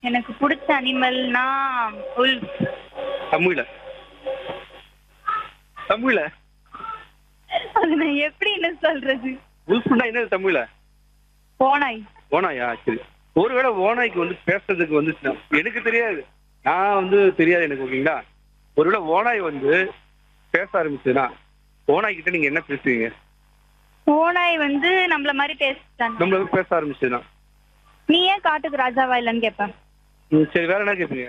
எனக்கு பிடிச்ச அனிமல்னா உல்ஃப் தமிழ்ல தமிழ்ல அது நான் எப்படி என்ன சொல்றது உல்ஃப்னா என்னது தமிழ்ல ஓனாய் ஓனாயா சரி ஒருவேளை ஓனாய்க்கு வந்து பேசுறதுக்கு வந்து எனக்கு தெரியாது நான் வந்து தெரியாது எனக்கு ஓகேங்களா ஒருவேளை ஓனாய் வந்து பேச ஆரம்பிச்சுன்னா ஓனாய் கிட்ட நீங்க என்ன பேசுவீங்க ஓனாய் வந்து நம்மள மாதிரி பேசுறாங்க நம்மள வந்து பேச ஆரம்பிச்சுன்னா நீ ஏன் காட்டுக்கு ராஜாவா இல்லைன்னு கேட்பேன் ம், சரி வேற என்ன கேட்பீங்க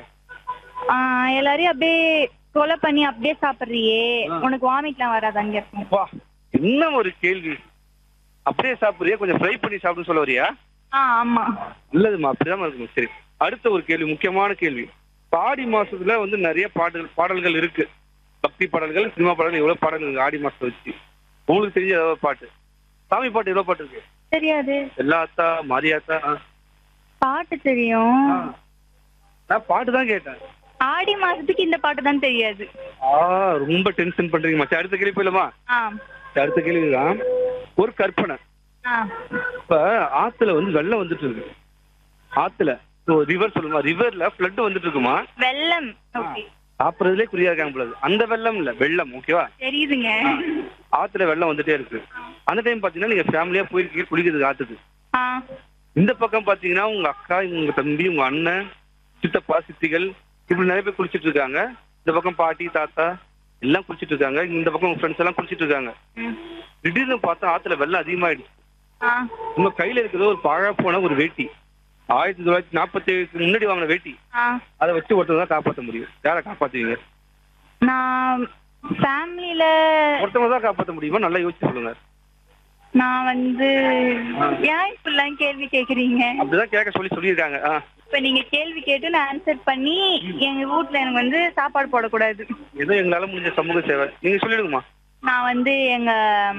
ஆஹ் எல்லாரையும் அப்படியே கொலை பண்ணி அப்படியே சாப்பிடுறியே ஆ. உனக்கு வாமிட்லாம் வராதான்னு கேட்பேன் வா என்ன ஒரு கேள்வி அப்படியே சாப்பிடுறியா கொஞ்சம் ஃப்ரை பண்ணி சாப்பிடுன்னு சொல்ல வரியா ஆ ஆமா நல்லதுமா அப்படிதான் இருக்கணும் சரி அடுத்த ஒரு கேள்வி முக்கியமான கேள்வி ஆடி மாசத்துல வந்து நிறைய பாடல்கள் பாடல்கள் இருக்கு பக்தி பாடல்கள் சினிமா பாடல்கள் எவ்வளவு பாடல்கள் இருக்கு ஆடி மாசத்தை வச்சு உங்களுக்கு தெரிஞ்ச ஏதாவது பாட்டு சாமி பாட்டு எவ்வளவு பாட்டு இருக்கு தெரியாது எல்லாத்தா மாரியாத்தா ஆ. பாட்டு தெரியும் ஆ. நான் பாட்டு தான் கேட்டேன் ஆடி மாசத்துக்கு இந்த பாட்டு தான் தெரியாது ஆ ரொம்ப டென்ஷன் பண்றீங்க மச்சான் அடுத்த கேள்வி போயிடலாமா ஆ அடுத்த கேள்வி தான் ஒரு கற்பனை ஆ இப்ப ஆத்துல வந்து வெள்ளம் வந்துட்டு இருக்கு ஆத்துல ரிவர் சொல்லுமா ரிவர்ல ஃப்ளட் வந்துட்டு இருக்குமா வெள்ளம் ஓகே சாப்பிடுறதுலே குறியா இருக்காங்க போல இருக்கு. அந்த வெள்ளம் இல்ல வெள்ளம் ஓகேவா தெரியுதுங்க ஆத்துல வெள்ளம் வந்துட்டே இருக்கு அந்த டைம் பாத்தீங்கன்னா நீங்க ஃபேமிலியா போயிருக்கீங்க குளிக்கிறதுக்கு ஆத்துக்கு ஆ இந்த பக்கம் பாத்தீங்கன்னா உங்க அக்கா உங்க தம்பி உங்க அண்ணன் சித்தப்பா சித்திகள் இப்படி நிறைய பேர் குளிச்சிட்டு இருக்காங்க இந்த பக்கம் பாட்டி தாத்தா எல்லாம் குளிச்சிட்டு இருக்காங்க இந்த பக்கம் உங்க ஃப்ரெண்ட்ஸ் எல்லாம் குளிச்சிட்டு இருக்காங்க ம். திடீர்னு பார்த்தா ஆத்துல வெள்ளம் அதிகமாயிடுச்சு ஆ உங்க கையில இருக்கிறது ஒரு பழா போன ஒரு வேட்டி ஆயிரத்தி தொள்ளாயிரத்தி நாற்பத்தி ஏழுக்கு முன்னாடி வாங்கின வேட்டி ஆ அதை வச்சு ஒருத்தர் தான் காப்பாற்ற முடியும் யாரை காப்பாத்துவீங்க நான் ஃபேமிலியில ஒருத்தவங்க தான் காப்பாற்ற முடியுமா நல்லா யோசிச்சு சொல்லுங்க நான் வந்து ஆ. ஏன் இப்படிலாம் கேள்வி கேக்குறீங்க அப்படிதான் கேட்க சொல்லி சொல்லியிருக்காங்க ஆ இப்ப நீங்க கேள்வி கேட்டு நான் ஆன்சர் பண்ணி எங்க வீட்ல எனக்கு வந்து சாப்பாடு போடக்கூடாது ஏதோ எங்களால முடிஞ்ச சமூக சேவை நீங்க சொல்லிடுங்கம்மா நான் வந்து எங்க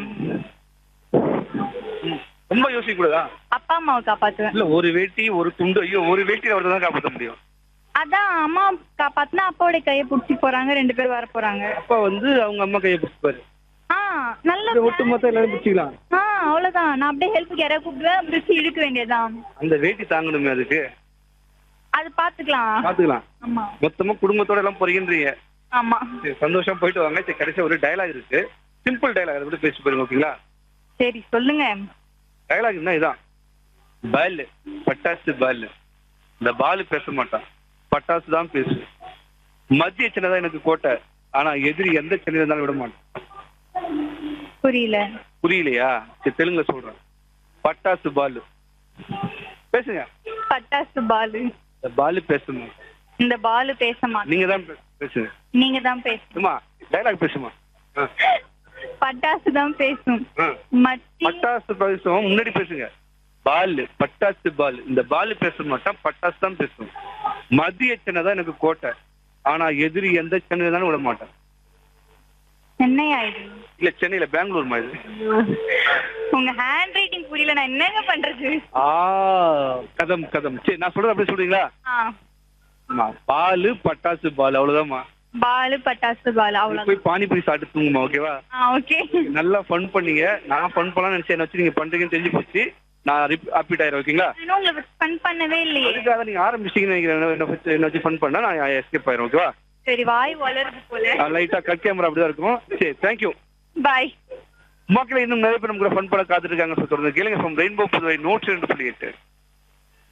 ம். ரொம்ப யோசிக்க கூடாதா அப்பா அம்மாவை காப்பாத்துவேன் இல்ல ஒரு வேட்டி ஒரு துண்டு ஐயோ ஒரு வேட்டியில அவர்தான் தான் காப்பாற்ற முடியும் அதான் அம்மா காப்பாத்துனா அப்பாவோட கையை புடிச்சு போறாங்க ரெண்டு பேர் வர போறாங்க அப்பா வந்து அவங்க அம்மா கையை பிடிச்சிப்பாரு ஆ நல்ல ஒட்டு மொத்தம் எல்லாரும் பிடிச்சிக்கலாம் ஆ அவ்வளவுதான் நான் அப்படியே ஹெல்ப்புக்கு யாராவது கூப்பிடுவேன் பிடிச்சி இழுக்க வேண்டியதுதான் அந்த வேட்டி தாங்கணுமே அதுக்கு அது பாத்துக்கலாம் பாத்துக்கலாம் ஆமா மொத்தமா குடும்பத்தோட எல்லாம் போறீங்கன்றீங்க ஆமா சரி, சந்தோஷம் போயிட்டு வாங்க சரி கடைசியா ஒரு டயலாக் இருக்கு சிம்பிள் டயலாக் அதை விட்டு பேசி போயிருங்க ஓகேங்களா சரி சொல்லுங்க டயலாக் என்ன இதான் பால் பட்டாசு பால் இந்த பால் பேச மாட்டான் பட்டாசு தான் பேசு மத்திய சின்ன தான் எனக்கு கோட்டை ஆனா எதிரி எந்த சின்ன இருந்தாலும் விட மாட்டான் புரியல புரியலையா சரி தெலுங்குல சொல்றேன் பட்டாசு பால் பேசுங்க பட்டாசு பாலு இந்த பால் பேசுமா இந்த பாலு பேச மாட்டேன் நீங்க தான் பே- பேசுங்க நீங்க தான் பேசணும் சும்மா டயலாக் பேசுமா ஆ, பட்டாசு தான் பேசும் ஆ. மத்தி பட்டாசு பேசுவோம் முன்னாடி பேசுங்க பால் பட்டாசு பால் இந்த பால் பேச மாட்டான் பட்டாசு தான் பேசும் மத்திய சென்னை தான் எனக்கு கோட்டை ஆனா எதிரி எந்த சென்னை தானே விட மாட்டேன் என்னையா இது இல்ல சென்னையில பெங்களூர் மாதிரி உங்க ஹேண்ட் ரைட்டிங் புரியல நான் என்னங்க பண்றது ஆ கதம் கதம் சரி நான் சொல்றது அப்படியே சொல்றீங்களா ஆ ஆமா பால் பட்டாசு பால் அவ்வளவுதாம்மா பாலு பட்டாசு பாலு அவ்வளவுதான் போய் பானிபூரி சாப்பிட்டு தூங்குமா ஓகேவா ஆ ஓகே நல்லா ஃபன் பண்ணீங்க நான் ஃபன் பண்ணலாம்னு நினைச்சேன் என்ன வச்சு நீங்க பண்றீங்கன்னு தெரிஞ்சு போச்சு நான் ரிப்பீட் ஆயிரும் ஓகேங்களா இன்னும் உங்களுக்கு ஃபன் பண்ணவே இல்லையே அதுக்காக நீங்க ஆரம்பிச்சிட்டீங்கன்னு நினைக்கிறேன் என்ன வச்சு என்ன வச்சு ஃபன் பண்ணா நான் எஸ்கேப் ஆயிரும் ஓகேவா சரி வாய் வளருது போல லைட்டா கட் கேமரா அப்படிதான் இருக்கும் சரி தேங்க்யூ பாய் மக்களே இன்னும் நிறைய பேர் நம்ம கூட ஃபன் பண்ண காத்துட்டு இருக்காங்க So, தொடர்ந்து கேளுங்க ஃப்ரம் ரெயின்போ புதுவை நோட்ஸ் ரெண்டு புள்ளி எட்டு